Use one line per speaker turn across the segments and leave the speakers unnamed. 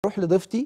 اروح لضيفتي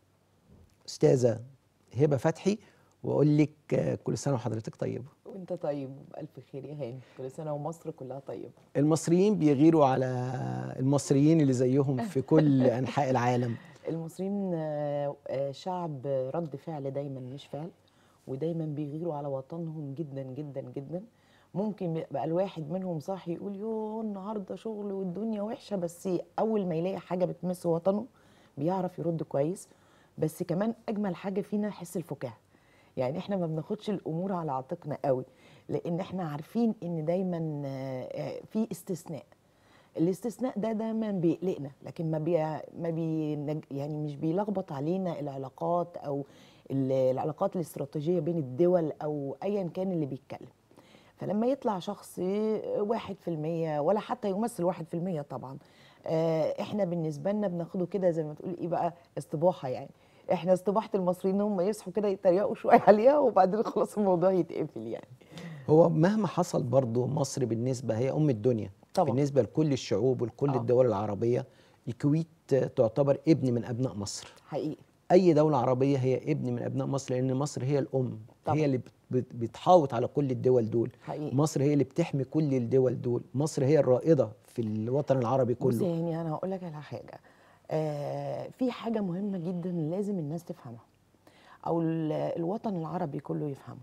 استاذه هبه فتحي واقول لك آه، كل سنه وحضرتك طيبه
وانت طيب وبألف خير يا هاني كل سنة ومصر كلها طيبة
المصريين بيغيروا على المصريين اللي زيهم في كل انحاء العالم
المصريين آه، آه، شعب رد فعل دايما مش فعل ودايما بيغيروا على وطنهم جدا جدا جدا ممكن يبقى الواحد منهم صاحي يقول يوه النهارده شغل والدنيا وحشه بس اول ما يلاقي حاجه بتمس وطنه بيعرف يرد كويس بس كمان اجمل حاجه فينا حس الفكاهه يعني احنا ما بناخدش الامور على عاتقنا قوي لان احنا عارفين ان دايما آه، آه، في استثناء الاستثناء ده دايما بيقلقنا لكن ما بي ما بي يعني مش بيلخبط علينا العلاقات او ال- العلاقات الاستراتيجيه بين الدول او ايا كان اللي بيتكلم فلما يطلع شخص واحد في المية ولا حتى يمثل واحد في المية طبعا آه، احنا بالنسبة لنا بناخده كده زي ما تقول ايه بقى استباحة يعني احنا استباحة المصريين ان هم يصحوا كده يتريقوا شوية عليها وبعدين خلاص الموضوع يتقفل يعني
هو مهما حصل برضه مصر بالنسبه هي ام الدنيا
طبعا.
بالنسبه لكل الشعوب ولكل
آه.
الدول العربيه الكويت تعتبر ابن من ابناء مصر
حقيقي
اي دوله عربيه هي ابن من ابناء مصر لان مصر هي الام
طبعا.
هي اللي بت- بت- بتحاوط على كل الدول دول
حقيقي
مصر هي اللي بتحمي كل الدول دول مصر هي الرائده في الوطن العربي
بص
كله
يعني انا هقول لك على حاجه آه في حاجه مهمه جدا لازم الناس تفهمها او ال- الوطن العربي كله يفهمه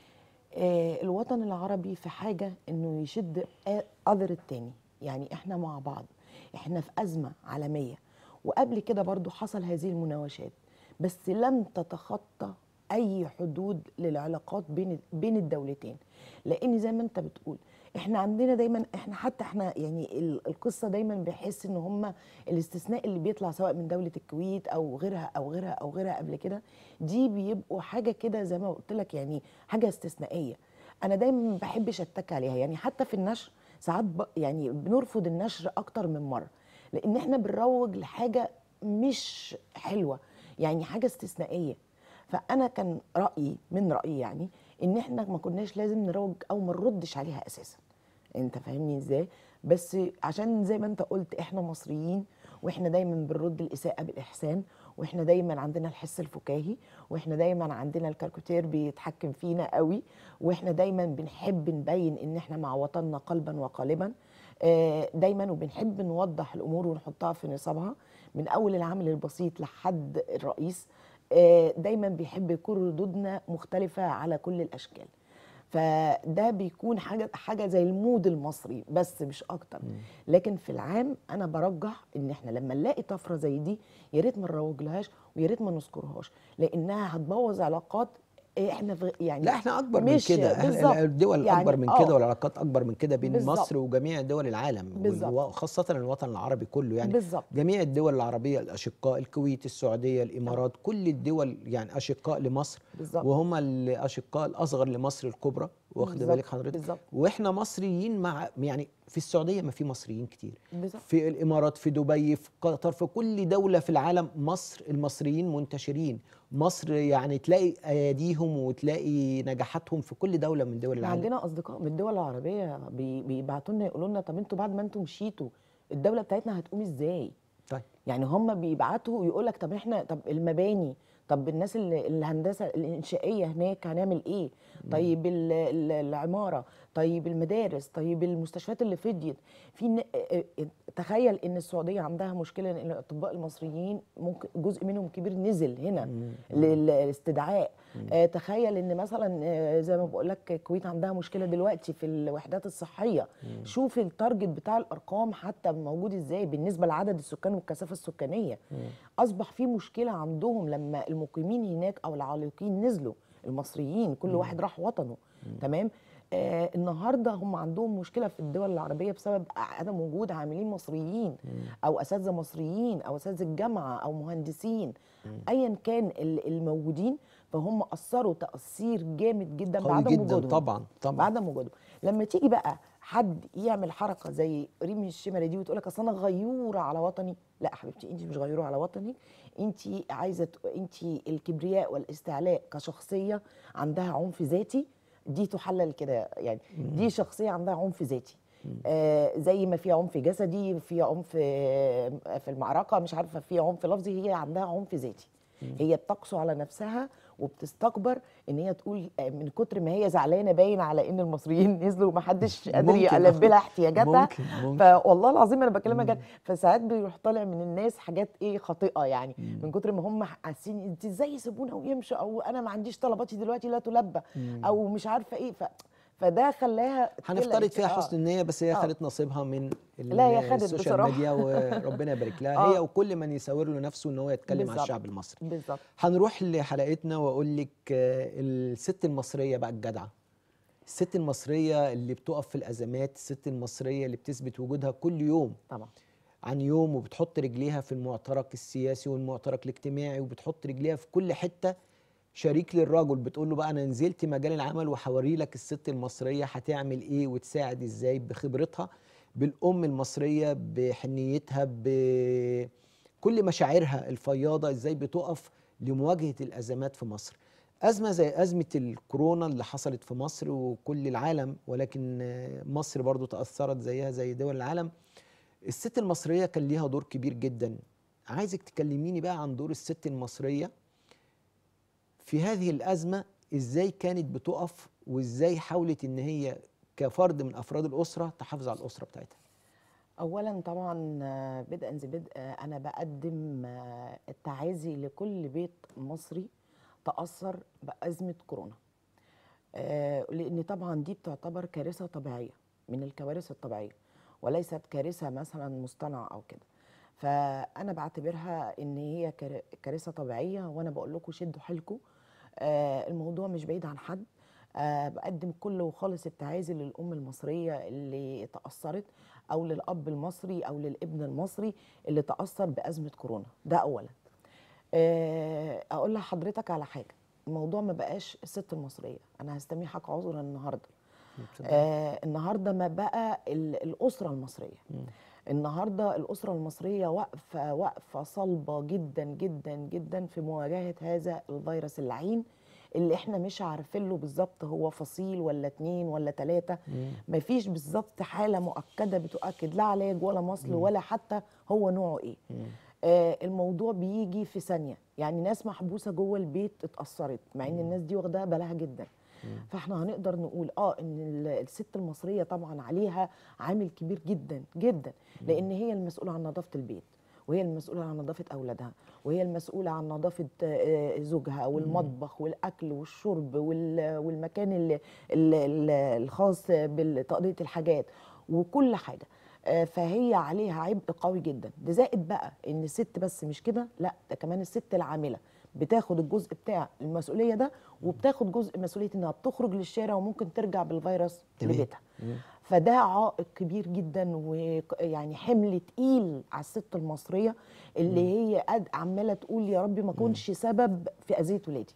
آه الوطن العربي في حاجه انه يشد آ- قدر التاني يعني احنا مع بعض احنا في ازمه عالميه وقبل كده برضو حصل هذه المناوشات بس لم تتخطى اي حدود للعلاقات بين بين الدولتين لان زي ما انت بتقول احنا عندنا دايما احنا حتى احنا يعني ال- القصه دايما بيحس ان هم الاستثناء اللي بيطلع سواء من دوله الكويت او غيرها او غيرها او غيرها قبل كده دي بيبقوا حاجه كده زي ما قلت لك يعني حاجه استثنائيه انا دايما ما بحبش اتك عليها يعني حتى في النشر ساعات ب... يعني بنرفض النشر اكتر من مره لان احنا بنروج لحاجه مش حلوه يعني حاجه استثنائيه فانا كان رايي من رايي يعني ان احنا ما كناش لازم نروج او ما نردش عليها اساسا انت فاهمني ازاي بس عشان زي ما انت قلت احنا مصريين واحنا دايما بنرد الاساءه بالاحسان واحنا دايما عندنا الحس الفكاهي واحنا دايما عندنا الكاركوتير بيتحكم فينا قوي واحنا دايما بنحب نبين ان احنا مع وطننا قلبا وقالبا آه، دايما وبنحب نوضح الامور ونحطها في نصابها من اول العامل البسيط لحد الرئيس آه، دايما بيحب يكون ردودنا مختلفه على كل الاشكال فده بيكون حاجه حاجه زي المود المصري بس مش اكتر لكن في العام انا برجح ان احنا لما نلاقي طفره زي دي يا ريت ما نروجلهاش ويا ريت ما نذكرهاش لانها هتبوظ علاقات احنا في يعني
لا احنا اكبر من
مش-
كده إحنا
بالظبط.
الدول
يعني
اكبر من
آه.
كده والعلاقات اكبر من كده بين
بالظبط.
مصر وجميع دول العالم
بالظبط.
وخاصه الوطن العربي كله يعني
بالظبط
جميع الدول العربيه الاشقاء الكويت السعوديه الامارات كل الدول يعني اشقاء لمصر
بالظبط
وهم الاشقاء الاصغر لمصر الكبرى واخد
بالظبط.
بالك حضرتك
بالظبط
واحنا مصريين مع يعني في السعوديه ما في مصريين كتير
بالظبط
في الامارات في دبي في قطر في كل دوله في العالم مصر المصريين منتشرين مصر يعني تلاقي اياديهم وتلاقي نجاحاتهم في كل دوله من دول
احنا
العالم
عندنا اصدقاء من الدول العربيه بي- بيبعتوا لنا يقولوا لنا طب انتوا بعد ما انتوا مشيتوا الدوله بتاعتنا هتقوم ازاي
طيب
يعني هم بيبعتوا يقول لك طب احنا طب المباني طب الناس اللي الهندسه الانشائيه هناك هنعمل ايه طيب ال- ال- العماره طيب المدارس طيب المستشفيات اللي فضيت في ن- اه- اه- تخيل ان السعوديه عندها مشكله ان الاطباء المصريين ممكن جزء منهم كبير نزل هنا
مم.
للاستدعاء آه، تخيل ان مثلا آه، زي ما بقول لك الكويت عندها مشكله دلوقتي في الوحدات الصحيه شوف التارجت بتاع الارقام حتى موجود ازاي بالنسبه لعدد السكان والكثافه السكانيه اصبح في مشكله عندهم لما المقيمين هناك او العالقين نزلوا المصريين كل واحد راح وطنه تمام آه النهارده هم عندهم مشكله في الدول العربيه بسبب عدم وجود عاملين مصريين او اساتذه مصريين او اساتذه الجامعه او مهندسين ايا كان ال- الموجودين فهم اثروا تاثير جامد جدا
قوي
بعدم
جدا
وجودهم
طبعا طبعا
بعدم وجودهم لما تيجي بقى حد يعمل حركه زي ريم الشمالي دي وتقول لك اصل انا غيوره على وطني لا حبيبتي انت مش غيوره على وطنك انت عايزه ت- انت الكبرياء والاستعلاء كشخصيه عندها عنف ذاتي دي تحلل كده يعني دي شخصيه عندها عنف ذاتي آه زي ما في عنف جسدي في عنف آه، في المعركه مش عارفه في عنف لفظي هي عندها عنف ذاتي هي بتقسو على نفسها وبتستكبر ان هي تقول آه، من كتر ما هي زعلانه باين على ان المصريين نزلوا ومحدش قادر
ممكن.
يلبي لها احتياجاتها
ممكن ممكن
فوالله العظيم انا بكلمك جد فساعات بيروح طالع من الناس حاجات ايه خاطئه يعني من كتر ما هم حاسين انت ازاي يسيبونا ويمشوا او انا ما عنديش طلباتي دلوقتي لا تلبى او مش عارفه ايه ف... فده خلاها
هنفترض
تقلق.
فيها
آه.
حسن النية بس هي
آه.
خدت نصيبها من ال-
لا، هي خدت
السوشيال
بصراحة.
ميديا وربنا يبارك لها
آه.
هي وكل من يساور له نفسه ان هو يتكلم على
بالظبط.
الشعب المصري
بالظبط
هنروح لحلقتنا واقول لك آه، الست المصريه بقى الجدعه الست المصريه اللي بتقف في الازمات الست المصريه اللي بتثبت وجودها كل يوم
طبعا
عن يوم وبتحط رجليها في المعترك السياسي والمعترك الاجتماعي وبتحط رجليها في كل حته شريك للرجل بتقول له بقى انا نزلت مجال العمل وهوري لك الست المصريه هتعمل ايه وتساعد ازاي بخبرتها بالام المصريه بحنيتها بكل مشاعرها الفياضه ازاي بتقف لمواجهه الازمات في مصر ازمه زي ازمه الكورونا اللي حصلت في مصر وكل العالم ولكن آه، مصر برضو تاثرت زيها زي دول العالم الست المصريه كان ليها دور كبير جدا عايزك تكلميني بقى عن دور الست المصريه في هذه الازمه ازاي كانت بتقف وازاي حاولت ان هي كفرد من افراد الاسره تحافظ على الاسره بتاعتها
اولا طبعا آه، بدءا ذي بدء آه، انا بقدم آه، التعازي لكل بيت مصري تاثر بازمه كورونا آه، لان طبعا دي بتعتبر كارثه طبيعيه من الكوارث الطبيعيه وليست كارثه مثلا مصطنعه او كده فانا بعتبرها ان هي كار- كارثه طبيعيه وانا بقول لكم شدوا حيلكم آه، الموضوع مش بعيد عن حد آه، بقدم كل وخالص التعازي للام المصريه اللي تاثرت او للاب المصري او للابن المصري اللي تاثر بازمه كورونا ده اولا آه، اقول لحضرتك على حاجه الموضوع ما بقاش الست المصريه انا هستميحك عذرا النهارده آه النهارده ما بقى ال- الاسره المصريه النهارده الاسره المصريه واقفه واقفه صلبه جدا جدا جدا في مواجهه هذا الفيروس اللعين اللي احنا مش عارفين له بالظبط هو فصيل ولا اتنين ولا تلاته مفيش بالظبط حاله مؤكده بتؤكد لا علاج ولا مصل ولا حتى هو نوعه ايه آه الموضوع بيجي في ثانيه يعني ناس محبوسه جوه البيت اتاثرت مع ان الناس دي واخداها بالها جدا فاحنا هنقدر نقول اه ان ال- الست المصريه طبعا عليها عامل كبير جدا جدا لان هي المسؤوله عن نظافه البيت وهي المسؤوله عن نظافه اولادها وهي المسؤوله عن نظافه آه، زوجها والمطبخ والاكل والشرب وال- والمكان ال- ال- ال- الخاص بتقضيه الحاجات وكل حاجه آه، فهي عليها عبء قوي جدا ده زائد بقى ان الست بس مش كده لا ده كمان الست العامله بتاخد الجزء بتاع المسؤوليه ده وبتاخد جزء مسؤوليه انها بتخرج للشارع وممكن ترجع بالفيروس
تمام.
لبيتها فده عائق كبير جدا ويعني حمل تقيل على الست المصريه اللي هي قد عماله تقول يا رب ما اكونش سبب في اذيه ولادي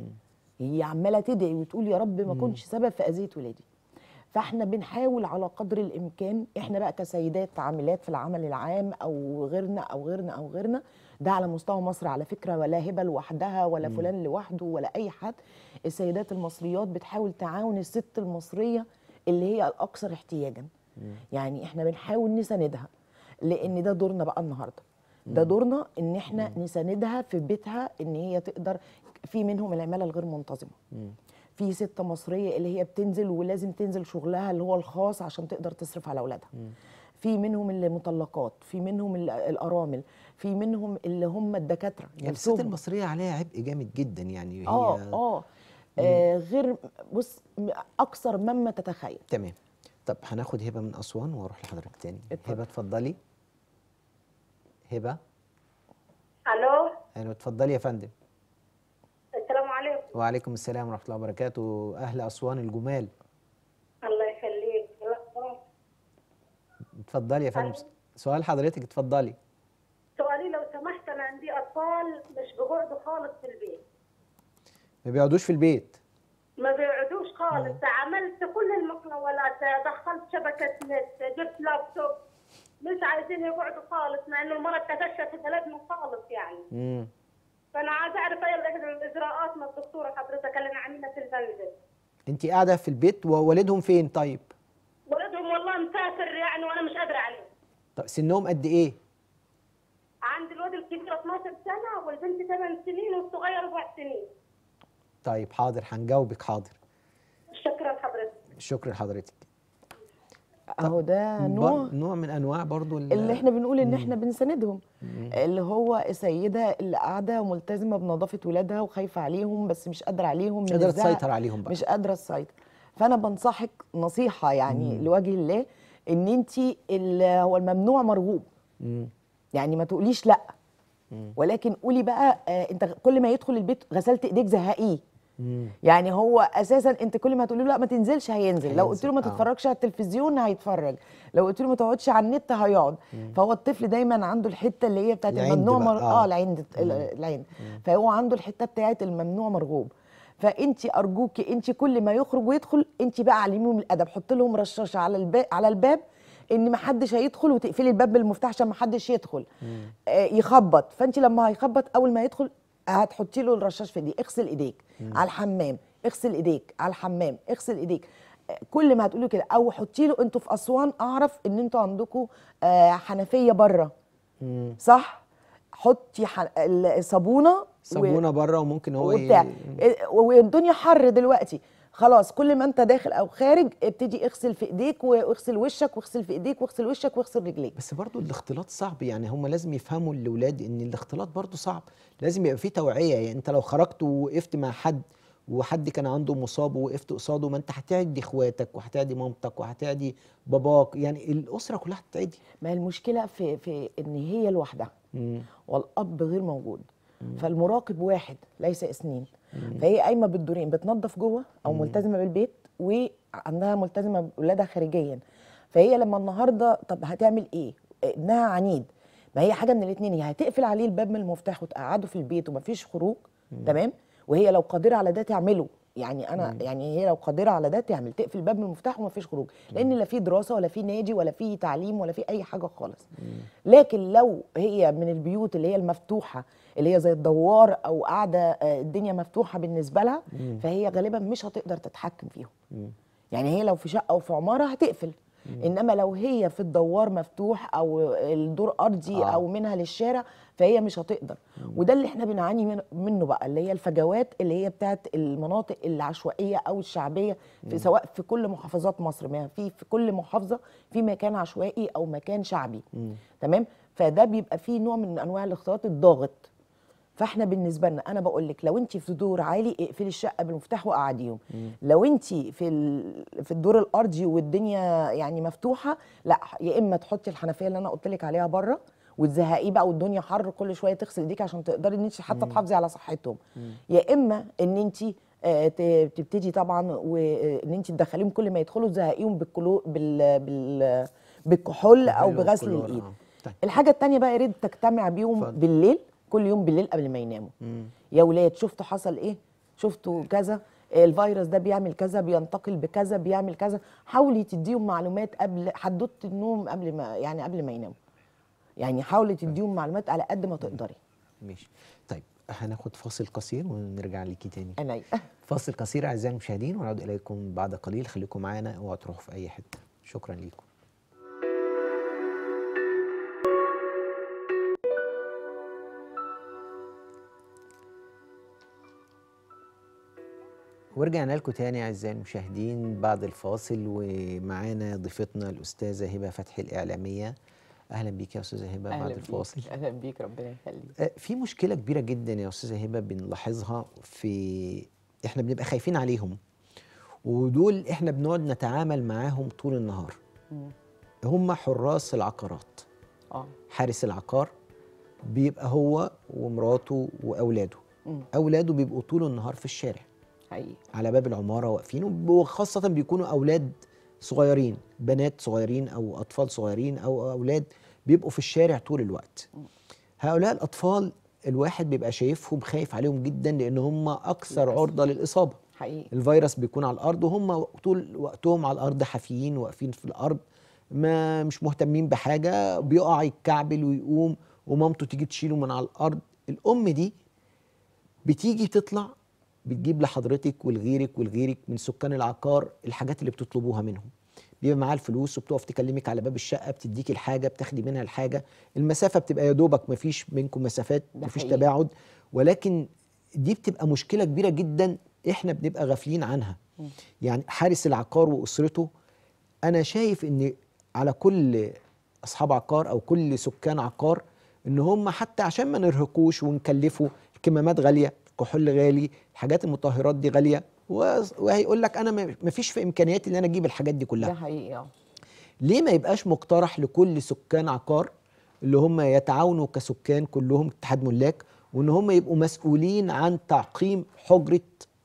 هي عماله تدعي وتقول يا رب ما اكونش سبب في اذيه ولادي فاحنا بنحاول على قدر الامكان احنا بقى كسيدات عاملات في العمل العام او غيرنا او غيرنا او غيرنا ده على مستوى مصر على فكره ولا هبه لوحدها ولا فلان لوحده ولا اي حد السيدات المصريات بتحاول تعاون الست المصريه اللي هي الاكثر احتياجا يعني احنا بنحاول نساندها لان ده دورنا بقى النهارده ده دورنا ان احنا نساندها في بيتها ان هي تقدر في منهم العماله الغير منتظمه في ست مصريه اللي هي بتنزل ولازم تنزل شغلها اللي هو الخاص عشان تقدر تصرف على اولادها في منهم اللي مطلقات في منهم ال- الارامل في منهم اللي هم الدكاتره
يعني الست
نفسهم.
المصريه عليها عبء جامد جدا يعني هي
اه اه آه، غير بص م- اكثر مما تتخيل
تمام طب هناخد هبه من اسوان واروح لحضرتك تاني
اتفضل.
هبه اتفضلي هبه
الو
ايوه اتفضلي يا فندم
السلام عليكم
وعليكم السلام ورحمه الله وبركاته اهل اسوان الجمال
الله يخليك الله-
اتفضلي يا فندم سؤال حضرتك اتفضلي
سؤالي لو سمحت انا عندي اطفال مش بيقعدوا خالص في البيت
ما بيقعدوش في البيت
ما بيقعدوش خالص عملت كل المقاولات دخلت شبكه نت جبت لابتوب مش عايزين يقعدوا خالص مع انه المرض تفشى في بلدنا خالص يعني
امم
فانا عايزه اعرف ايه الإجراء- الاجراءات من الدكتوره حضرتك اللي عاملها في المنزل
انت قاعده في البيت ووالدهم فين طيب
ولدهم والله مسافر كبير يعني وانا مش قادره عليه
طب سنهم قد ايه
عند الواد الكبير 12 سنه والبنت 8 سنين والصغير 4 سنين
طيب حاضر هنجاوبك حاضر
شكرا حضرتك
شكرا لحضرتك
اهو ده نوع
بر- نوع من انواع برضو ال-
اللي احنا بنقول ان احنا بنساندهم اللي هو السيده اللي قاعده ملتزمه بنظافه ولادها وخايفه عليهم بس مش قادره عليهم
مش
من
قادره
الزعق.
تسيطر عليهم بقى
مش قادره تسيطر فانا بنصحك نصيحه يعني لوجه الله ان انت هو الممنوع مرغوب
مم.
يعني ما تقوليش لا ولكن قولي بقى آه انت كل ما يدخل البيت غسلت ايديك زهقيه
مم.
يعني هو اساسا انت كل ما تقولي له لا ما تنزلش هينزل لو قلت له ما
هينزل، آه.
تتفرجش على التلفزيون هيتفرج لو قلت له ما تقعدش على النت هيقعد فهو الطفل دايما عنده الحته اللي هي بتاعت
العند
الممنوع
بقى،
مر...
آه.
اه العند العند فهو عنده الحته بتاعت الممنوع مرغوب فانت ارجوكي انت كل ما يخرج ويدخل انت بقى علميهم الادب حط لهم رشاشه على الباب على الباب ان ما حدش هيدخل وتقفلي الباب بالمفتاح عشان ما حدش يدخل آه يخبط فانت لما هيخبط اول ما يدخل هتحطي له الرشاش في ايديه اغسل ايديك على الحمام اغسل ايديك على الحمام اغسل ايديك آه، كل ما هتقولي كده او حطي له انتوا في اسوان اعرف ان انتوا عندكم آه حنفيه بره
مم.
صح حطي ح- الصابونه و-
صابونه بره وممكن هو ي-
وبتاع إيه، والدنيا حر دلوقتي خلاص كل ما انت داخل او خارج ابتدي اغسل في ايديك واغسل وشك واغسل في ايديك واغسل وشك واغسل رجليك
بس برضو الاختلاط صعب يعني هم لازم يفهموا الاولاد ان الاختلاط برضو صعب لازم يبقى فيه توعيه يعني انت لو خرجت ووقفت مع حد وحد كان عنده مصاب ووقفت قصاده ما انت هتعدي اخواتك وهتعدي مامتك وهتعدي باباك يعني الاسره كلها هتعدي
ما هي المشكله في في ان هي لوحدها
مم.
والاب غير موجود فالمراقب واحد ليس اثنين فهي قايمه بالدورين بتنظف جوه او ملتزمه بالبيت وعندها ملتزمه باولادها خارجيا فهي لما النهارده طب هتعمل ايه ابنها عنيد ما هي حاجه من الاثنين يا هتقفل عليه الباب من المفتاح وتقعده في البيت ومفيش خروج تمام وهي لو قادره على ده تعمله يعني انا يعني هي لو قادره على ده تعمل تقفل الباب من المفتاح ومفيش خروج لان لا في دراسه ولا في نادي ولا في تعليم ولا في اي حاجه خالص لكن لو هي من البيوت اللي هي المفتوحه اللي هي زي الدوار او قاعده آه، الدنيا مفتوحه بالنسبه لها فهي غالبا مش هتقدر تتحكم فيهم يعني هي لو في شقه او في عماره هتقفل انما لو هي في الدوار مفتوح او الدور ارضي
آه.
آه. او منها للشارع فهي مش هتقدر وده اللي احنا بنعاني من- منه بقى اللي هي الفجوات اللي هي بتاعت المناطق العشوائيه او الشعبيه في سواء في كل محافظات مصر ما في في كل محافظه في مكان عشوائي او مكان شعبي تمام فده بيبقى فيه نوع من انواع الاختلاط الضاغط فاحنا بالنسبه لنا انا بقول لك لو انت في دور عالي اقفلي الشقه بالمفتاح وقعديهم لو انت في ال- في الدور الارضي والدنيا يعني مفتوحه لا يا اما تحطي الحنفيه اللي انا قلت لك عليها بره وتزهقيه بقى والدنيا حر كل شويه تغسل ايديك عشان تقدري ان انت حتى تحافظي على صحتهم يا اما ان انت آه، ت- تبتدي طبعا وان انت تدخليهم كل ما يدخلوا تزهقيهم بالكلو بال بال بالكحول او
بالكحول
بغسل
والكلور،
الايد
آه. طيب.
الحاجه التانية بقى يا ريت تجتمع بيهم
اتفضل.
بالليل كل يوم بالليل قبل ما يناموا يا ولاد شفتوا حصل ايه شفتوا كذا الفيروس ده بيعمل كذا بينتقل بكذا بيعمل كذا حاولي تديهم معلومات قبل حدوته النوم قبل ما يعني قبل ما يناموا يعني حاولي تديهم معلومات على قد ما تقدري
ماشي طيب هناخد فاصل قصير ونرجع ليكي تاني
انا
فاصل قصير اعزائي المشاهدين ونعود اليكم بعد قليل خليكم معانا اوعوا تروحوا في اي حته شكرا ليكم ورجعنا لكم تاني اعزائي المشاهدين بعد الفاصل ومعانا ضيفتنا الاستاذه هبه فتحي الاعلاميه اهلا بيك يا استاذه هبه بعد الفاصل
اهلا بيك ربنا يخليك
آه، في مشكلة كبيرة جدا يا أستاذة هبة بنلاحظها في إحنا بنبقى خايفين عليهم ودول إحنا بنقعد نتعامل معاهم طول النهار هم حراس العقارات
اه
حارس العقار بيبقى هو ومراته وأولاده
مم.
أولاده بيبقوا طول النهار في الشارع
حقيقي
على باب العمارة واقفين وخاصة بيكونوا أولاد صغيرين بنات صغيرين أو أطفال صغيرين أو أولاد بيبقوا في الشارع طول الوقت هؤلاء الأطفال الواحد بيبقى شايفهم خايف عليهم جدا لأن هم أكثر
للأسف.
عرضة للإصابة
حقيقي
الفيروس بيكون على الأرض وهم طول وقتهم على الأرض حافيين واقفين في الأرض ما مش مهتمين بحاجة بيقع يتكعبل ويقوم ومامته تيجي تشيله من على الأرض الأم دي بتيجي تطلع بتجيب لحضرتك ولغيرك ولغيرك من سكان العقار الحاجات اللي بتطلبوها منهم بيبقى معاها الفلوس وبتقف تكلمك على باب الشقه بتديكي الحاجه بتاخدي منها الحاجه المسافه بتبقى يا دوبك مفيش بينكم مسافات
ده
مفيش
حقيقي.
تباعد ولكن دي بتبقى مشكله كبيره جدا احنا بنبقى غافلين عنها يعني حارس العقار واسرته انا شايف ان على كل اصحاب عقار او كل سكان عقار ان هم حتى عشان ما نرهقوش ونكلفه الكمامات غاليه الكحول غالي الحاجات المطهرات دي غاليه و- وهيقول لك انا ما ما فيش في امكانياتي ان انا اجيب الحاجات دي
ده
كلها
حقيقي اه
ليه ما يبقاش مقترح لكل سكان عقار اللي هم يتعاونوا كسكان كلهم اتحاد ملاك وان هم يبقوا مسؤولين عن تعقيم حجره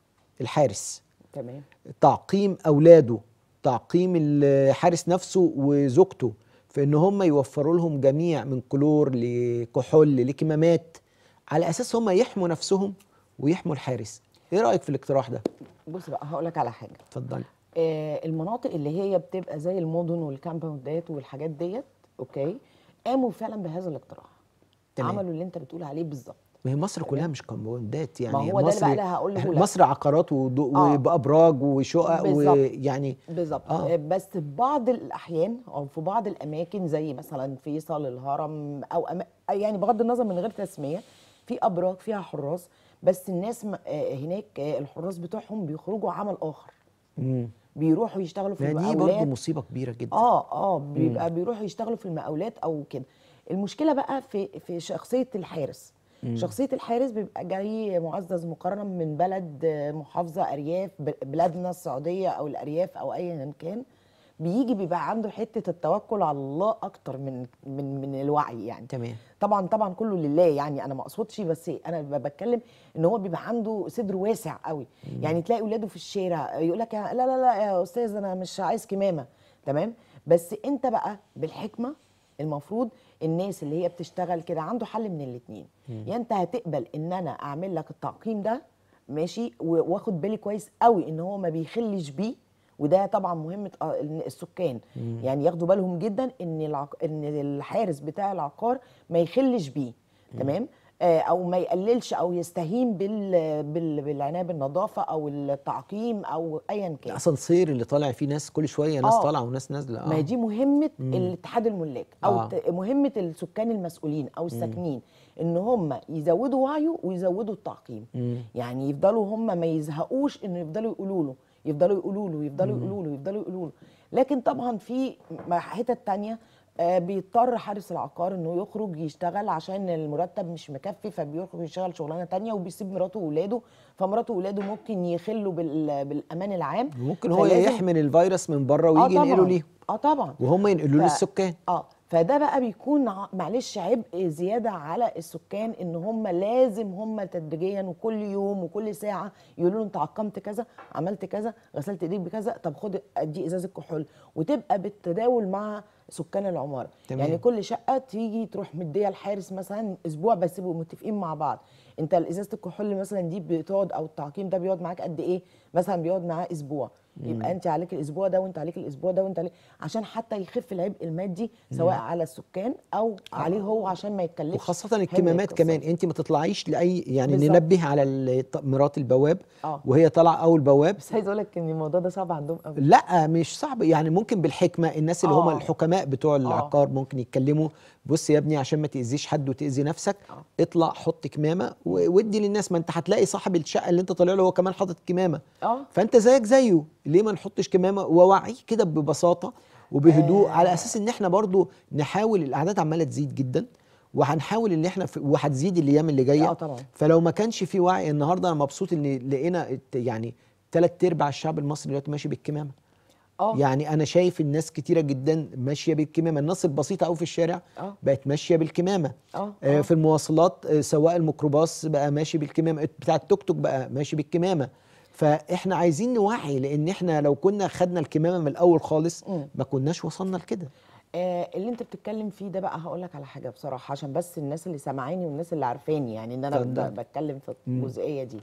الحارس
تمام
تعقيم اولاده تعقيم الحارس نفسه وزوجته في ان هم يوفروا لهم جميع من كلور لكحول لكمامات على اساس هم يحموا نفسهم ويحموا الحارس ايه رايك في الاقتراح ده
بص بقى هقول لك على حاجه
اتفضلي
آه، المناطق اللي هي بتبقى زي المدن والكامباوندات والحاجات ديت اوكي قاموا فعلا بهذا الاقتراح
تمام.
عملوا اللي انت بتقول عليه بالظبط
ما هي مصر كلها مش كومباوندات يعني
ما هو ده اللي
مصر
بقى اللي هقوله
إحنا
لك.
مصر عقارات ودو-
آه.
وابراج وشقق
بالظبط.
ويعني
بالظبط
آه.
آه. بس في بعض الاحيان او في بعض الاماكن زي مثلا فيصل الهرم او أما يعني بغض النظر من غير تسميه في ابراج فيها حراس بس الناس م- آه، هناك آه، الحراس بتوعهم بيخرجوا عمل اخر
مم.
بيروحوا يشتغلوا في
ما دي برضه
المقاولات
مصيبه كبيره جدا
اه اه بيبقى بيروحوا يشتغلوا في المقاولات او كده المشكله بقى في في شخصيه الحارس شخصيه الحارس بيبقى جاي معزز مكرم من بلد آه، محافظه ارياف ب- بلادنا السعوديه او الارياف او ايا كان بيجي بيبقى عنده حته التوكل على الله اكتر من من من الوعي يعني
تمام
طبعا طبعا كله لله يعني انا ما اقصدش بس انا ب- بتكلم ان هو بيبقى عنده صدر واسع قوي يعني تلاقي اولاده في الشارع يقول لك لا لا لا يا استاذ انا مش عايز كمامه تمام بس انت بقى بالحكمه المفروض الناس اللي هي بتشتغل كده عنده حل من الاثنين يا انت هتقبل ان انا اعمل لك التعقيم ده ماشي و- واخد بالي كويس قوي ان هو ما بيخلش بيه وده طبعا مهمه آه، إن السكان يعني ياخدوا بالهم جدا ان العق... ان الحارس بتاع العقار ما يخلش بيه تمام آه، او ما يقللش او يستهين بال... بال... بالعنايه بالنظافه او التعقيم او ايا كان
الاسانسير اللي طالع فيه ناس كل شويه ناس
آه.
طالعه وناس نازله
ما هي دي مهمه الاتحاد الملاك او
آه.
آه. مهمه السكان المسؤولين او الساكنين ان هم يزودوا وعيه ويزودوا التعقيم
مم.
يعني يفضلوا هم ما يزهقوش انه يفضلوا يقولوا له يفضلوا يقولوا له يفضلوا يقولوا له يفضلوا يقولوا له لكن طبعا في م- حتت تانية آه، بيضطر حارس العقار انه يخرج يشتغل عشان المرتب مش مكفي فبيخرج يشتغل شغلانه تانية وبيسيب مراته واولاده فمراته واولاده ممكن يخلوا بال- بالامان العام
ممكن هو
فلازم-
يحمل الفيروس من بره ويجي
طبعاً.
ينقله ليه
اه طبعا
وهم ينقلوه
ف-
للسكان
اه فده بقى بيكون ع- معلش عبء زياده على السكان ان هم لازم هم تدريجيا وكل يوم وكل ساعه يقولوا له انت عقمت كذا عملت كذا غسلت ايديك بكذا طب خد دي ازازه كحول وتبقى بالتداول مع سكان العماره
تمام.
يعني كل شقه تيجي تروح مديه الحارس مثلا اسبوع بس يبقوا متفقين مع بعض انت ازازه الكحول مثلا دي بتقعد او التعقيم ده بيقعد معاك قد ايه مثلا بيقعد معاه اسبوع يبقى انت عليك الاسبوع ده وانت عليك الاسبوع ده وانت عليك عشان حتى يخف العبء المادي سواء على السكان او عليه هو عشان ما يتكلفش
وخاصة
حمل
الكمامات
القصة
كمان
دي.
انت ما تطلعيش لاي يعني
بالظبط.
ننبه على الط- مرات البواب
اه.
وهي طالعه اول بواب
بس عايز اقول لك ان الموضوع ده صعب عندهم قوي
لا مش صعب يعني ممكن بالحكمه الناس اللي هم
آه.
الحكماء بتوع العقار ممكن يتكلموا بص يا ابني عشان ما تاذيش حد وتاذي نفسك
آه.
اطلع حط كمامه و- وادي للناس ما انت هتلاقي صاحب الشقه اللي انت طالع له هو كمان حاطط كمامه
اه
فانت زيك زيه ليه ما نحطش كمامه ووعيه كده ببساطه وبهدوء
آه.
على اساس ان احنا برضو نحاول الاعداد عماله تزيد جدا وهنحاول ان احنا في وهتزيد الايام اللي جايه
اه طبعا
فلو ما كانش في وعي النهارده انا مبسوط ان لقينا الت- يعني ثلاث ارباع الشعب المصري دلوقتي ماشي بالكمامه
اه
يعني انا شايف الناس كتيره جدا ماشيه بالكمامه الناس البسيطه قوي في الشارع
اه
بقت ماشيه بالكمامه
اه
آه،
آه.
في المواصلات آه، سواق الميكروباص بقى ماشي بالكمامه بتاع التوك توك بقى ماشي بالكمامه فاحنا عايزين نوعي لان احنا لو كنا خدنا الكمامه من الاول خالص
مم.
ما كناش وصلنا لكده
آه اللي انت بتتكلم فيه ده بقى هقول لك على حاجه بصراحه عشان بس الناس اللي سامعاني والناس اللي عارفاني يعني ان انا
اتفضل.
ب- بتكلم في
مم.
الجزئيه دي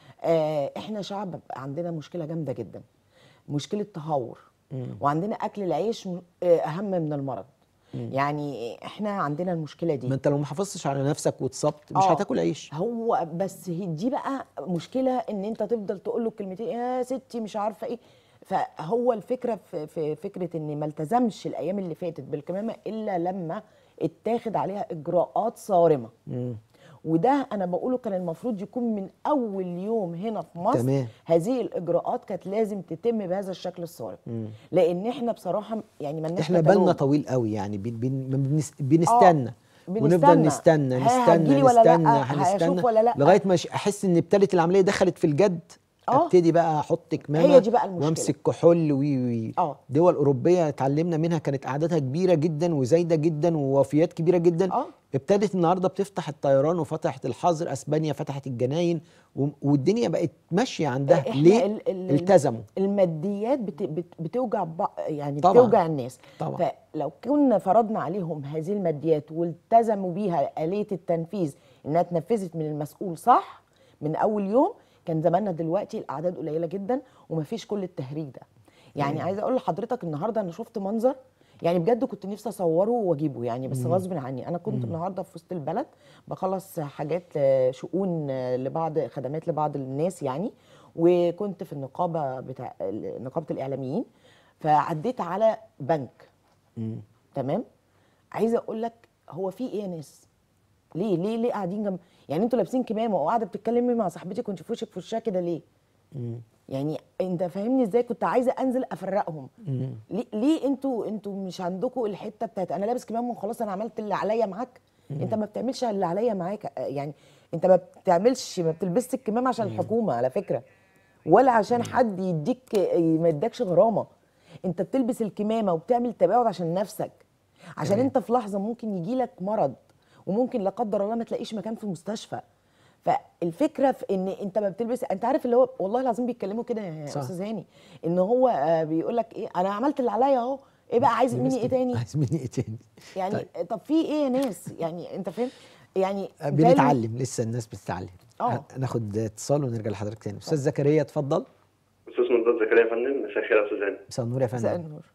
آه احنا شعب عندنا مشكله جامده جدا مشكله تهور
مم.
وعندنا اكل العيش م- آه، اهم من المرض
مم.
يعني احنا عندنا المشكله دي
ما انت لو ما حافظتش على نفسك واتصبت مش
آه.
هتاكل عيش
هو بس هي دي بقى مشكله ان انت تفضل تقول له كلمتين يا ستي مش عارفه ايه فهو الفكره في, في فكره ان ما التزمش الايام اللي فاتت بالكمامه الا لما اتاخد عليها اجراءات صارمه
مم.
وده انا بقوله كان المفروض يكون من اول يوم هنا في مصر
تمام.
هذه الاجراءات كانت لازم تتم بهذا الشكل الصارم لان احنا بصراحه يعني ما
احنا بالنا طويل قوي يعني بن بن بنس- بنستنى ونفضل
بنستنى.
نستنى
ها
نستنى
هتجيلي ولا لأ؟
نستنى
هشوف
هنستنى
ولا لأ؟
لغايه ما ش- احس ان ابتدت العمليه دخلت في الجد
آه.
ابتدي بقى احط كمامه
هي دي بقى المشكلة.
وامسك كحول وي وي
آه.
دول اوروبيه اتعلمنا منها كانت اعدادها كبيره جدا وزايده جدا ووفيات كبيره جدا
آه.
ابتدت النهارده بتفتح الطيران وفتحت الحظر اسبانيا فتحت الجناين و- والدنيا بقت ماشيه عندها
إحنا
ليه
ال- ال-
التزموا
الماديات بت بت بتوجع بع- يعني
طبعاً.
بتوجع الناس
طبعاً.
فلو كنا فرضنا عليهم هذه الماديات والتزموا بيها آلية التنفيذ انها اتنفذت من المسؤول صح من اول يوم كان زماننا دلوقتي الاعداد قليله جدا ومفيش كل التهريج ده يعني عايزه اقول لحضرتك النهارده انا شفت منظر يعني بجد كنت نفسي اصوره واجيبه يعني بس غصب عني انا كنت النهارده في وسط البلد بخلص حاجات آه، شؤون آه، لبعض خدمات لبعض الناس يعني وكنت في النقابه بتاع نقابه الاعلاميين فعديت على بنك
مم.
تمام عايزه اقول لك هو في ايه يا ناس ليه ليه ليه قاعدين جنب يعني انتوا لابسين كمامه وقاعده بتتكلمي مع صاحبتي كنت في وشك في وشها كده ليه
مم.
يعني انت فاهمني ازاي كنت عايزه انزل افرقهم
مم.
ليه ليه انتوا انتوا مش عندكم الحته بتاعت انا لابس كمامه وخلاص انا عملت اللي عليا معاك انت ما بتعملش اللي عليا معاك يعني انت ما بتعملش ما بتلبسش الكمامه عشان الحكومه على فكره ولا عشان حد يديك ما يدكش غرامه انت بتلبس الكمامه وبتعمل تباعد عشان نفسك عشان
تمام.
انت في لحظه ممكن يجي لك مرض وممكن لا قدر الله ما تلاقيش مكان في مستشفى فالفكره في ان انت ما بتلبس انت عارف اللي هو والله العظيم بيتكلموا كده يا
صح.
استاذ هاني ان هو آه، بيقول لك ايه انا عملت اللي عليا اهو ايه بقى عايز مني ايه تاني
عايز مني ايه تاني
يعني
طيب.
طب في ايه يا ناس يعني انت فاهم يعني
آه،
بالي-
بنتعلم لسه الناس بتتعلم
آه.
هناخد اتصال ونرجع لحضرتك تاني استاذ زكريا اتفضل
استاذ منتظر زكريا يا فندم مساء الخير يا استاذ هاني
مساء النور يا
مساء
فندم
النور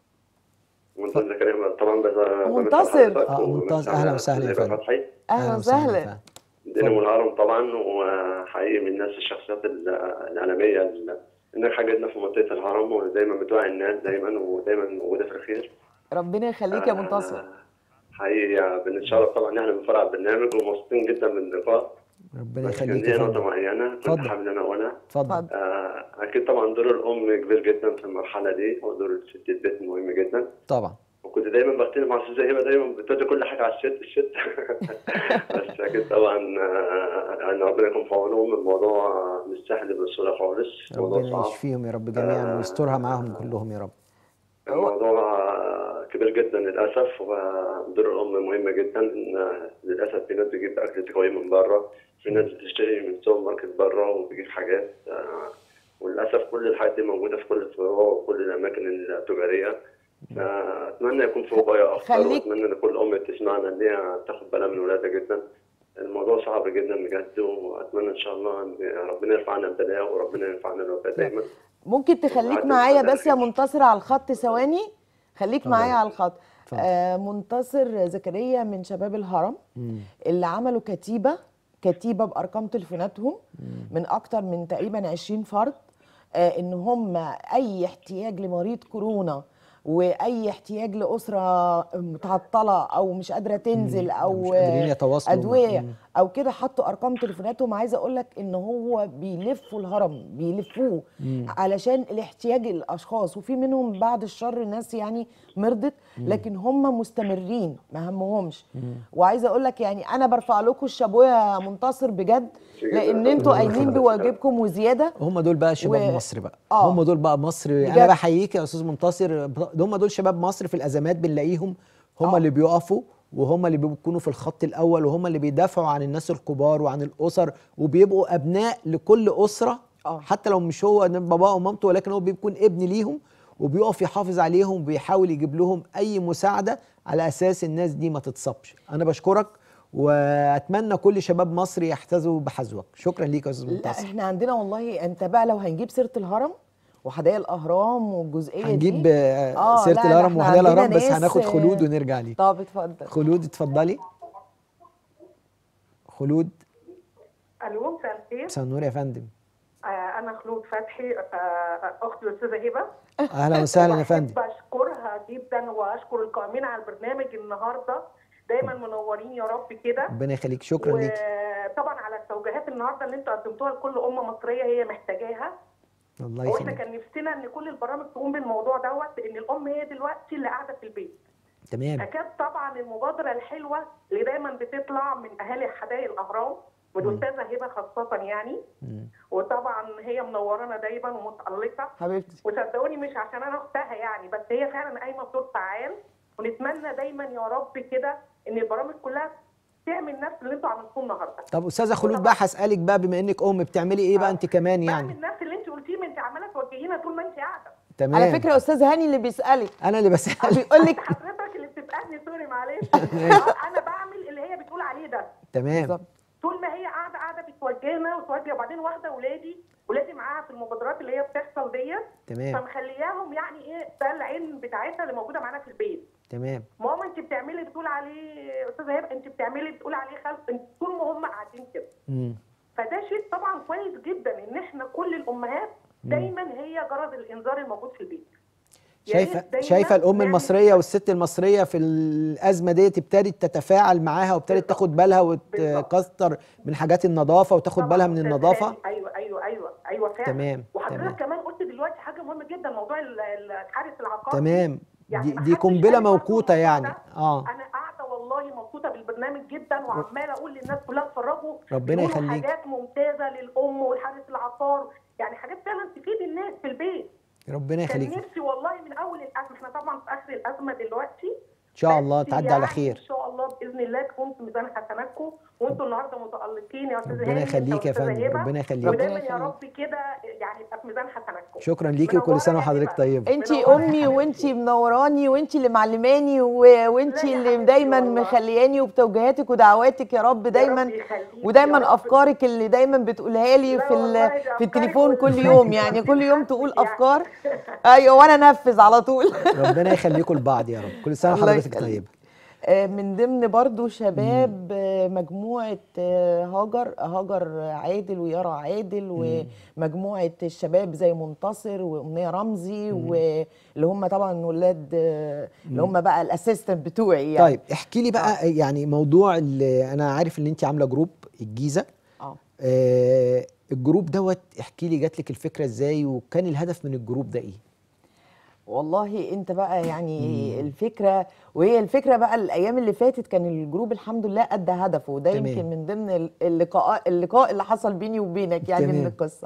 منتظر زكريا طبعا بس
منتصر.
آه، منتصر. أهلا وسهلا يا فندم.
فتحي
اهلا وسهلا
فندم.
دينامو الهرم طبعا وحقيقي من الناس الشخصيات ال- الاعلاميه ال- الناجحه جدا في منطقه الهرم ودايما بتوعي الناس دايما ودايما موجوده في الخير
ربنا يخليك يا منتصر
آه، حقيقي بنتشرف طبعا ان احنا بنفرع البرنامج ومبسوطين جدا باللقاء
ربنا
بس كان
يخليك
ليا
يا
نقطه
فندم
معينه كنت
اتفضل.
حابب ان انا اقولها
اتفضل
اتفضل.
آه، اكيد طبعا دور الام كبير جدا في المرحله دي ودور ست البيت مهم جدا
طبعا
وكنت دايما بختلف مع استاذه هبه دايما بتودي كل حاجه على الست الست بس اكيد طبعا آه، ان ربنا يكون في عونهم الموضوع مش سهل بسهوله خالص الموضوع
ربنا
صعب
يشفيهم يا رب جميعا
آه.
ويسترها معاهم كلهم يا رب
الموضوع آه، كبير جدا للاسف ودور الام مهم جدا ان للاسف في ناس بتجيب اكل تكوي من بره في ناس بتشتري من سوبر ماركت بره وبتجيب حاجات آه، وللاسف كل الحاجات دي موجوده في كل الفروع وكل الاماكن التجاريه فاتمنى يكون في وقايه اكتر
خليك-
واتمنى ان كل ام تسمعنا ان هي تاخد بالها من ولادها جدا الموضوع صعب جدا بجد واتمنى ان شاء الله ان ربنا يرفع عنا البلاء وربنا ينفعنا الوفاه دايما
ممكن تخليك
وعدم
معايا
القدر
بس يا
خير.
منتصر على الخط ثواني خليك
اتفضل.
معايا على الخط
اتفضل.
آه منتصر زكريا من شباب الهرم
مم.
اللي عملوا كتيبه كتيبه بارقام تليفوناتهم من اكتر من تقريبا 20 فرد آه ان هم اي احتياج لمريض كورونا واي احتياج لاسره متعطله او مش قادره تنزل او
مش قادرين يتواصلوا
ادويه
مم.
او كده حطوا ارقام تليفوناتهم عايزه اقول لك ان هو بيلفوا الهرم بيلفوه
مم.
علشان الاحتياج الاشخاص وفي منهم بعد الشر ناس يعني مرضت لكن هم مستمرين ما همهمش وعايزه اقول لك يعني انا برفع لكم الشابوه يا منتصر بجد لان انتوا قايمين بواجبكم وزياده
هم دول بقى شباب
و-
مصر بقى
آه.
هم دول بقى مصر
بجد.
انا بحييك يا استاذ منتصر هم دول شباب مصر في الازمات بنلاقيهم هم
آه.
اللي بيقفوا وهم اللي بيكونوا في الخط الاول وهم اللي بيدافعوا عن الناس الكبار وعن الاسر وبيبقوا ابناء لكل اسره
آه.
حتى لو مش هو باباه ومامته ولكن هو بيكون ابن ليهم وبيقف يحافظ عليهم وبيحاول يجيب لهم اي مساعده على اساس الناس دي ما تتصابش انا بشكرك واتمنى كل شباب مصر يحتذوا بحذوك شكرا ليك يا استاذ
لا
منتصر
احنا عندنا والله انت بقى لو هنجيب سيره الهرم وحدائق الاهرام والجزئيه دي
هنجيب آه،
آه،
سيره
لا، لا،
الهرم
احنا
وحدائق
عندنا
الهرم بس
ناس،
هناخد خلود
آه،
ونرجع ليه
طب اتفضل
خلود اتفضلي خلود
الو مساء الخير
مساء النور يا فندم
آه،
انا خلود فتحي آه، اخت الاستاذه هبه
اهلا وسهلا يا فندم
بحب اشكرها جدا واشكر القائمين على البرنامج النهارده دايما منورين يا رب كده
ربنا يخليك شكرا ليك
وطبعا على التوجيهات النهارده اللي انتوا قدمتوها لكل امه مصريه هي محتاجاها
الله
واحنا
يخليك
كان نفسنا ان كل البرامج تقوم بالموضوع دوت ان الام هي دلوقتي اللي قاعده في البيت
تمام
اكاد طبعا المبادره الحلوه اللي دايما بتطلع من اهالي حدائق الاهرام والاستاذه هبه خاصه يعني
مم.
وطبعا هي منورانا دايما ومتالقه
حبيبتي
وصدقوني مش عشان انا اختها يعني بس هي فعلا قايمه بدور فعال ونتمنى دايما يا رب كده ان البرامج كلها تعمل نفس اللي انتوا عملتوه النهارده
طب استاذه خلود بقى هسالك بقى بما انك ام بتعملي ايه بقى انت كمان يعني
بعمل نفس اللي انت قلتيه ما انت عماله توجهينا طول ما انت قاعده
تمام
على فكره استاذ هاني اللي بيسالك
انا اللي بسال
بيقول لك
حضرتك اللي بتسالني سوري معلش انا بعمل اللي هي بتقول عليه ده
تمام
بالظبط
طول ما هي قاعده قاعده بتوجهنا وتوجه وبعدين واخده اولادي ولادي معاها في المبادرات اللي هي بتحصل ديت
تمام
فمخلياهم يعني ايه ده العين بتاعتها اللي موجوده معانا في البيت
تمام
ماما انت بتعملي بتقول عليه استاذه هبه انت بتعملي بتقول عليه خلف انت طول ما هم قاعدين كده
مم.
فده شيء طبعا كويس جدا ان احنا كل الامهات دايما هي جرس الانذار الموجود في البيت يا ريت
شايفه
دايماً
شايفه الام
نعمل
المصريه
كده.
والست المصريه في الازمه ديت ابتدت تتفاعل معاها وابتدت
بالظبط.
تاخد بالها
بالظبط.
وتكتر من حاجات النظافه وتاخد
طبعاً
بالها من
أستاذ
النظافه
هاني، ايوه ايوه ايوه ايوه فعلا
تمام،
وحضرتك
تمام.
كمان قلت دلوقتي حاجه مهمه جدا موضوع ال- ال- الحارس العقاري
تمام
يعني
دي,
ما
دي
حدش
قنبله
قال برضه
موقوته
الموضوع
يعني
ده.
اه
انا قاعده والله مبسوطه بالبرنامج جدا وعماله اقول للناس كلها اتفرجوا
ربنا
بيقولوا
يخليك.
حاجات ممتازه للام والحارس العقار يعني حاجات فعلا تفيد الناس في البيت
ربنا
كان
يخليك
نفسي والله من اول الازمه احنا طبعا في اخر الازمه دلوقتي
ان شاء الله
بس
تعدي
يعني
على خير
ان شاء الله باذن الله تكون في ميزان حسناتكم وانتوا النهارده متالقين يا استاذ
ربنا
هاني
يخليك يا
أستاذة
فندم،
هبة.
ربنا يخليك.
ودايما
ربنا
يا
يخليك.
رب كده يعني يبقى في ميزان حسناتكم
شكرا ليكي وكل سنه وحضرتك طيبه
انت
منورة
امي
يا
وانت
حبيبتي.
منوراني وانت اللي معلماني و... وانت
لا يا
اللي
حبيبتي
دايما
والله.
مخلياني وبتوجيهاتك ودعواتك يا رب دايما
يخليك يا
ودايما
رب.
افكارك اللي دايما بتقولها لي
لا
في
والله
ال...
دي
في
أفكارك
التليفون كل
والله
يوم
دي
يعني
دي
كل يوم
حاجتي
تقول
يعني.
افكار ايوه وانا انفذ على طول
ربنا يخليكم لبعض يا رب كل سنه
الله
وحضرتك
يخليك.
طيبه
آه، من ضمن برضو شباب آه، مجموعة آه، هاجر هاجر عادل ويارا عادل ومجموعة الشباب زي منتصر وأمنية رمزي واللي هم طبعا ولاد آه، اللي هم بقى الاسيستنت بتوعي يعني
طيب احكي لي بقى يعني موضوع اللي انا عارف ان انت عامله جروب الجيزه
اه
آه الجروب دوت احكي لي جات لك الفكره ازاي وكان الهدف من الجروب ده ايه
والله انت بقى يعني الفكره وهي الفكره بقى الايام اللي فاتت كان الجروب الحمد لله ادى هدفه وده
تمام.
يمكن من ضمن اللقاء اللقاء اللي حصل بيني وبينك يعني
تمام.
من القصه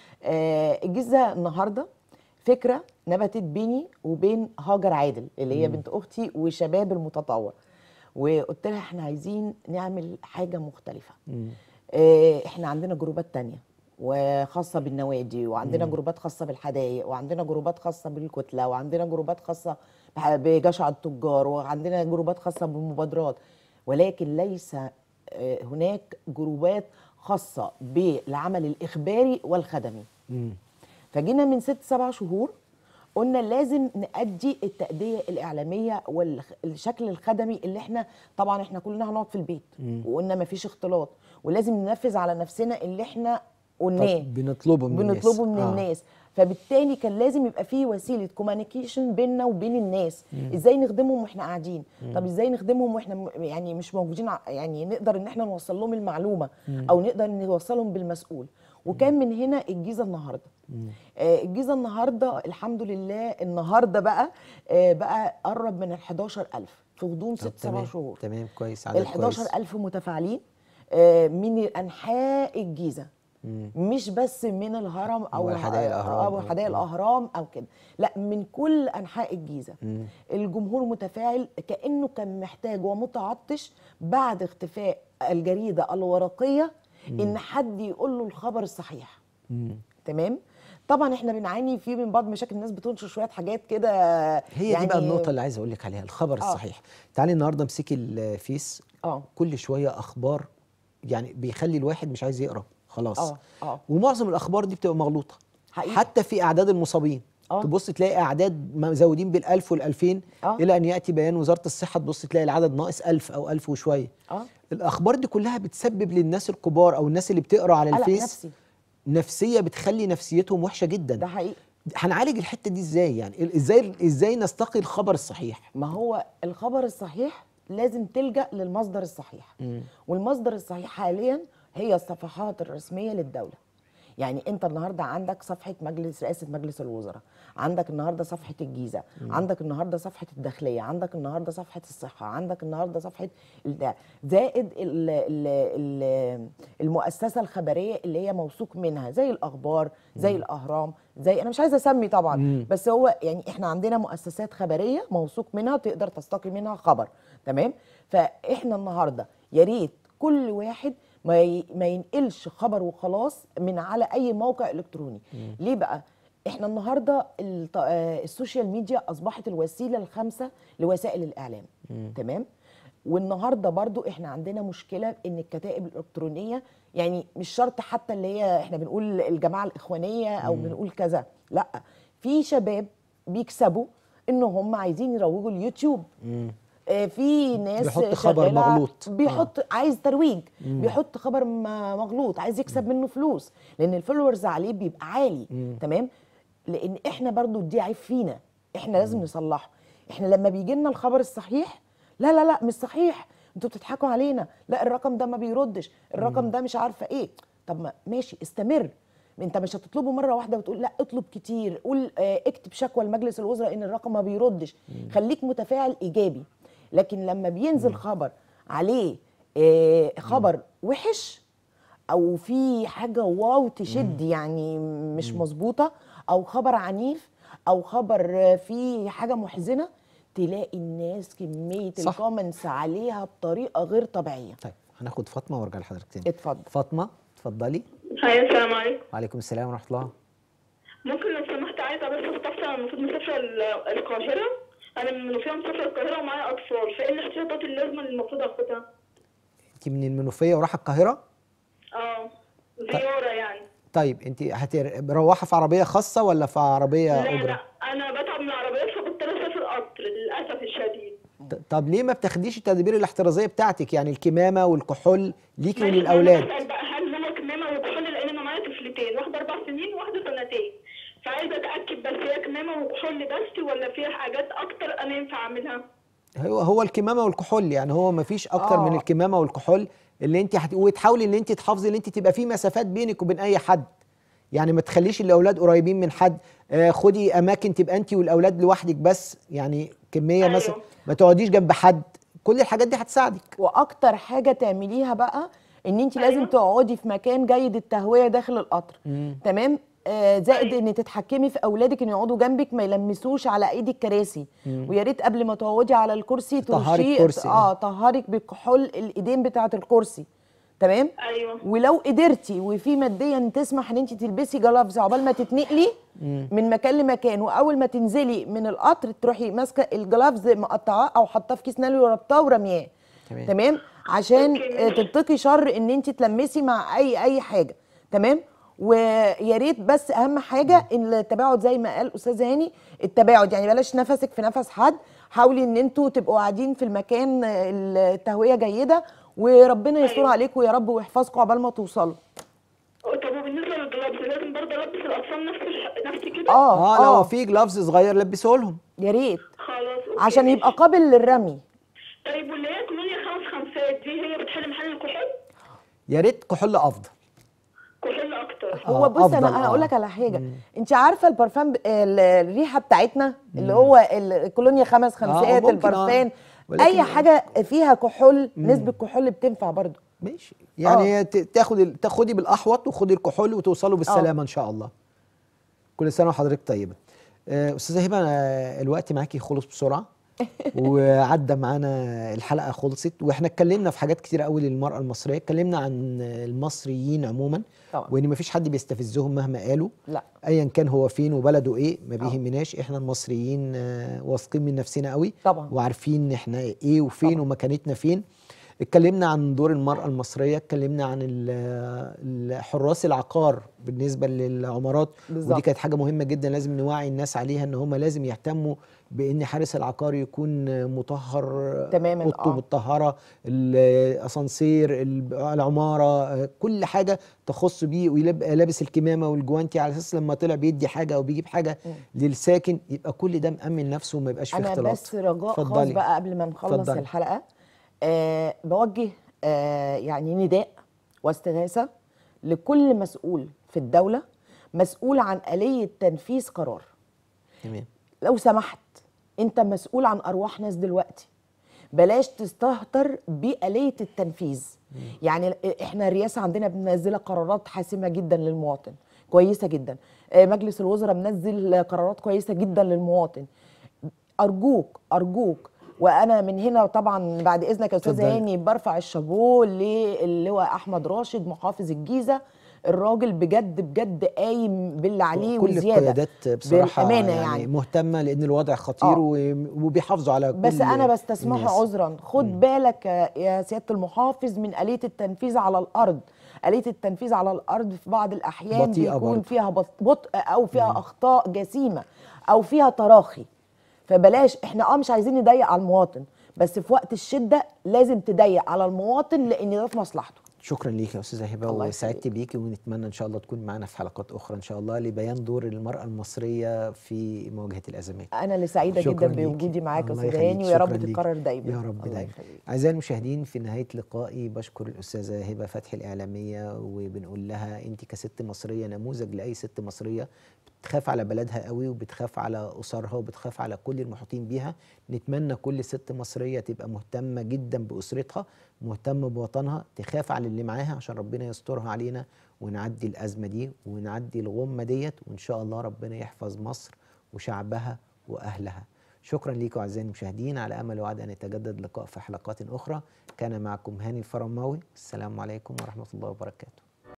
آه الجيزه النهارده فكره نبتت بيني وبين هاجر عادل اللي هي بنت اختي وشباب المتطوع وقلت لها احنا عايزين نعمل حاجه مختلفه
مم.
آه، احنا عندنا جروبات تانية وخاصة بالنوادي وعندنا جروبات خاصة بالحدائق وعندنا جروبات خاصة بالكتلة وعندنا جروبات خاصة بح- بجشع التجار وعندنا جروبات خاصة بالمبادرات ولكن ليس آه، هناك جروبات خاصة بالعمل الإخباري والخدمي
مم.
فجينا من ست سبع شهور قلنا لازم نأدي التأدية الإعلامية والشكل الخدمي اللي احنا طبعا احنا كلنا هنقعد في البيت وقلنا مفيش اختلاط ولازم ننفذ على نفسنا اللي احنا قلناه
طب بنطلبه من الناس
بنطلبه من
آه.
الناس فبالتالي كان لازم يبقى فيه وسيله كوميونيكيشن بيننا وبين الناس ازاي نخدمهم واحنا قاعدين طب ازاي نخدمهم واحنا م- يعني مش موجودين ع- يعني نقدر ان احنا نوصل لهم المعلومه او نقدر نوصلهم بالمسؤول وكان من هنا الجيزه النهارده آه الجيزه النهارده الحمد لله النهارده بقى آه بقى قرب من ال 11000 في غضون
طب
ست سبع
تمام
شهور
تمام كويس عدد
ال
كويس
11000 متفاعلين آه، من انحاء الجيزه
مم.
مش بس من الهرم او
أو حدائق الأهرام.
او حدائق الاهرام او كده لا من كل انحاء الجيزه
مم.
الجمهور متفاعل كانه كان محتاج ومتعطش بعد اختفاء الجريده الورقيه ان حد يقول له الخبر الصحيح
مم.
تمام طبعا احنا بنعاني فيه من بعض مشاكل الناس بتنشر شويه حاجات كده
هي
يعني
دي بقى النقطه اللي عايز اقول لك عليها الخبر
آه.
الصحيح تعالي النهارده امسكي الفيس
اه
كل شويه اخبار يعني بيخلي الواحد مش عايز يقرا خلاص
اه اه
ومعظم الاخبار دي بتبقى مغلوطه
حقيقي.
حتى في اعداد المصابين
آه.
تبص تلاقي اعداد مزودين بالالف والالفين
آه.
الى ان ياتي بيان وزاره الصحه تبص تلاقي العدد ناقص ألف او ألف وشويه
اه
الاخبار دي كلها بتسبب للناس الكبار او الناس اللي بتقرا على
قلق
الفيس
نفسي
نفسيه بتخلي نفسيتهم وحشه
ده
جدا
حقيقي
هنعالج الحته دي ازاي يعني ال- ازاي ازاي نستقي الخبر الصحيح
ما هو الخبر الصحيح لازم تلجأ للمصدر الصحيح والمصدر الصحيح حاليا هي الصفحات الرسمية للدولة يعني انت النهارده عندك صفحه مجلس رئاسه مجلس الوزراء عندك النهارده صفحه الجيزه عندك النهارده صفحه الداخليه عندك النهارده صفحه الصحه عندك النهارده صفحه البتاع. زائد ال ال ال المؤسسه الخبريه اللي هي موثوق منها زي الاخبار زي الاهرام زي انا مش عايزه اسمي طبعا بس هو يعني احنا عندنا مؤسسات خبريه موثوق منها تقدر تستقي منها خبر تمام فاحنا النهارده يا ريت كل واحد ما ي- ما ينقلش خبر وخلاص من على اي موقع الكتروني ليه بقى احنا النهارده الت- آه، السوشيال ميديا اصبحت الوسيله الخامسه لوسائل الاعلام تمام والنهارده برضو احنا عندنا مشكله ان الكتائب الالكترونيه يعني مش شرط حتى اللي هي احنا بنقول الجماعه الاخوانيه او بنقول كذا لا في شباب بيكسبوا ان هم عايزين يروجوا اليوتيوب آه، في ناس
بيحط خبر
شغالة
مغلوط.
بيحط عايز ترويج بيحط خبر م- مغلوط عايز يكسب منه فلوس لان الفولورز عليه بيبقى عالي تمام لان احنا برضو دي عيب فينا احنا لازم نصلحه احنا لما بيجي لنا الخبر الصحيح لا لا لا مش صحيح انتوا بتضحكوا علينا لا الرقم ده ما بيردش الرقم ده مش عارفه ايه طب ما ماشي استمر انت مش هتطلبه مره واحده وتقول لا اطلب كتير قول اه اكتب شكوى لمجلس الوزراء ان الرقم ما بيردش خليك متفاعل ايجابي لكن لما بينزل خبر عليه اه خبر وحش او في حاجه واو تشد يعني مش مظبوطه او خبر عنيف او خبر آه، فيه حاجه محزنه تلاقي الناس كميه
صح.
الكومنتس عليها بطريقه غير طبيعيه
طيب هناخد فاطمه وارجع لحضرتك تاني
اتفضل
فاطمه اتفضلي
هاي السلام عليكم
وعليكم السلام ورحمه الله
ممكن لو سمحت عايزه بس استفسر انا المفروض مسافره ال- القاهره انا من المنوفيه مسافره القاهره ومعايا اطفال فايه الاحتياطات اللازمه اللي المفروض اخدها؟
انت من المنوفيه ورايحه القاهره
اه زياره يعني
طيب انت هتروحي في عربيه خاصه ولا في عربيه
لا
اجره
لا انا بتعب من العربيات فبضطر اسافر قطر للاسف الشديد
ط- طب ليه ما بتاخديش التدابير الاحترازيه بتاعتك يعني الكمامه والكحول ليكي
ماشي،
وللاولاد
أنا بسأل بقى هل هو كمامه وكحول لان انا معايا طفلتين واحده اربع سنين وواحده سنتين فعايزه اتاكد بس هي كمامه وكحول بس ولا فيها حاجات اكتر انا ينفع اعملها؟
هو هو الكمامه والكحول يعني هو ما فيش اكتر
آه.
من الكمامه والكحول اللي انت هت... وتحاولي ان انت تحافظي ان انت تبقى في مسافات بينك وبين اي حد يعني ما تخليش الاولاد قريبين من حد آه خدي اماكن تبقى انت والاولاد لوحدك بس يعني كميه
أيوة.
مثلا ما تقعديش جنب حد كل الحاجات دي هتساعدك
واكتر حاجه تعمليها بقى ان انت لازم
أيوة.
تقعدي في مكان جيد التهويه داخل القطر تمام آه زائد ان تتحكمي في اولادك ان يقعدوا جنبك ما يلمسوش على ايدي الكراسي ويا ريت قبل ما تقعدي على الكرسي
تطهري
ترشي
الكرسي،
اه طهرك بالكحول الايدين بتاعه الكرسي تمام
ايوه
ولو قدرتي وفي ماديا تسمح ان انت تلبسي جلافز عقبال ما تتنقلي من مكان لمكان واول ما تنزلي من القطر تروحي ماسكه الجلافز مقطعاه او حاطاه في كيس نالي وربطاه ورمياه
تمام.
تمام عشان
أوكي،
آه،
ماشي.
تتقي شر ان انت تلمسي مع اي اي حاجه تمام ويا ريت بس اهم حاجه ان التباعد زي ما قال استاذ هاني التباعد يعني بلاش نفسك في نفس حد حاولي ان انتوا تبقوا قاعدين في المكان آه، التهويه جيده وربنا يستر
أيوة.
عليكم يا رب ويحفظكم عقبال ما توصلوا
طب وبالنسبه للجلابز لازم برضه البس الاطفال نفس الح- نفس كده؟
اه
اه لو
اه
في جلافز صغير لبسه لهم
يا ريت
خلاص أوكي،
عشان
ماشي.
يبقى قابل للرمي
طيب واللي هي كولونيا خمس خمسات دي هي بتحل محل الكحول؟
يا ريت كحول افضل
كحول اكتر
آه،
هو بص
أفضل،
انا انا
آه.
هقول لك على حاجه انت عارفه البرفان ب- ال- الريحه بتاعتنا اللي هو الكولونيا خمس خمسات
ممكن، آه.
البرفان
ولكن-
اي حاجه فيها كحول نسبه كحول بتنفع برضو
ماشي يعني ت- تاخد ال- تاخدي بالاحوط وخدي الكحول وتوصلوا بالسلامه ان شاء الله كل سنه وحضرتك طيبه آه، استاذه هبه أنا الوقت معاكي خلص بسرعه وعدى معانا الحلقه خلصت واحنا اتكلمنا في حاجات كتير قوي للمراه المصريه اتكلمنا عن المصريين عموما
طبعا.
وان مفيش حد بيستفزهم مهما قالوا
لا
ايا كان هو فين وبلده ايه ما بيهمناش احنا المصريين آه، واثقين من نفسنا قوي
طبعا.
وعارفين احنا ايه وفين
طبعا.
ومكانتنا فين اتكلمنا عن دور المرأة المصرية اتكلمنا عن ال- ال- حراس العقار بالنسبة للعمارات
بالظبط.
ودي كانت حاجة مهمة جدا لازم نوعي الناس عليها ان هم لازم يهتموا بان حارس العقار يكون مطهر
تماماً،
اوضته
آه.
متطهرة الاسانسير ال- العمارة كل حاجة تخص بيه ويبقى لابس الكمامة والجوانتي على اساس لما طلع بيدي حاجة او بيجيب حاجة للساكن يبقى كل ده مأمن نفسه وما يبقاش فيه
انا
اختلاط
بس رجاء خاص
اتفضلي.
بقى قبل ما نخلص
اتفضلي.
الحلقه آه بوجه آه يعني نداء واستغاثه لكل مسؤول في الدوله مسؤول عن اليه تنفيذ قرار
تمام
لو سمحت انت مسؤول عن ارواح ناس دلوقتي بلاش تستهتر بآلية التنفيذ يعني احنا الرئاسة عندنا منزلة قرارات حاسمة جدا للمواطن كويسة جدا آه، مجلس الوزراء منزل قرارات كويسة جدا للمواطن أرجوك أرجوك وأنا من هنا طبعا بعد إذنك يا أستاذ
اتفضلي.
هاني برفع الشابوه للواء أحمد راشد محافظ الجيزة الراجل بجد بجد قايم باللي عليه
كل
وزيادة
القيادات بصراحة
بالأمانة
يعني,
يعني.
مهتمة لأن الوضع خطير
آه.
و- وبيحافظوا على كل
بس انا بستسمحه
الناس.
عذرا خد بالك يا- يا سياده المحافظ من اليه التنفيذ على الارض اليه التنفيذ على الارض في بعض الاحيان
بطيئة
بيكون
برضه.
فيها بط- بطء او فيها اخطاء جسيمه او فيها تراخي فبلاش احنا اه مش عايزين نضيق على المواطن بس في وقت الشده لازم تضيق على المواطن لان ده في مصلحته
شكرا ليك يا استاذه هبه
الله
وسعدت
يخليك.
بيكي ونتمنى ان شاء الله تكون معنا في حلقات اخرى ان شاء الله لبيان دور المراه المصريه في مواجهه الازمات
انا اللي سعيده
شكراً
جدا
ليكي.
بوجودي معاك يا
الله
استاذ
يخليك.
هاني ويا رب
شكراً ليكي.
تتكرر دايما
يا رب
الله
دايما
يخليك.
اعزائي المشاهدين في نهايه لقائي بشكر الاستاذه هبه فتحي الاعلاميه وبنقول لها انت كست مصريه نموذج لاي ست مصريه بتخاف على بلدها قوي وبتخاف على اسرها وبتخاف على كل المحيطين بيها نتمنى كل ست مصريه تبقى مهتمه جدا باسرتها مهتمه بوطنها تخاف على اللي معاها عشان ربنا يسترها علينا ونعدي الازمه دي ونعدي الغمه ديت وان شاء الله ربنا يحفظ مصر وشعبها واهلها شكرا لكم اعزائي المشاهدين على امل وعد ان يتجدد اللقاء في حلقات اخرى كان معكم هاني الفرماوي السلام عليكم ورحمه الله وبركاته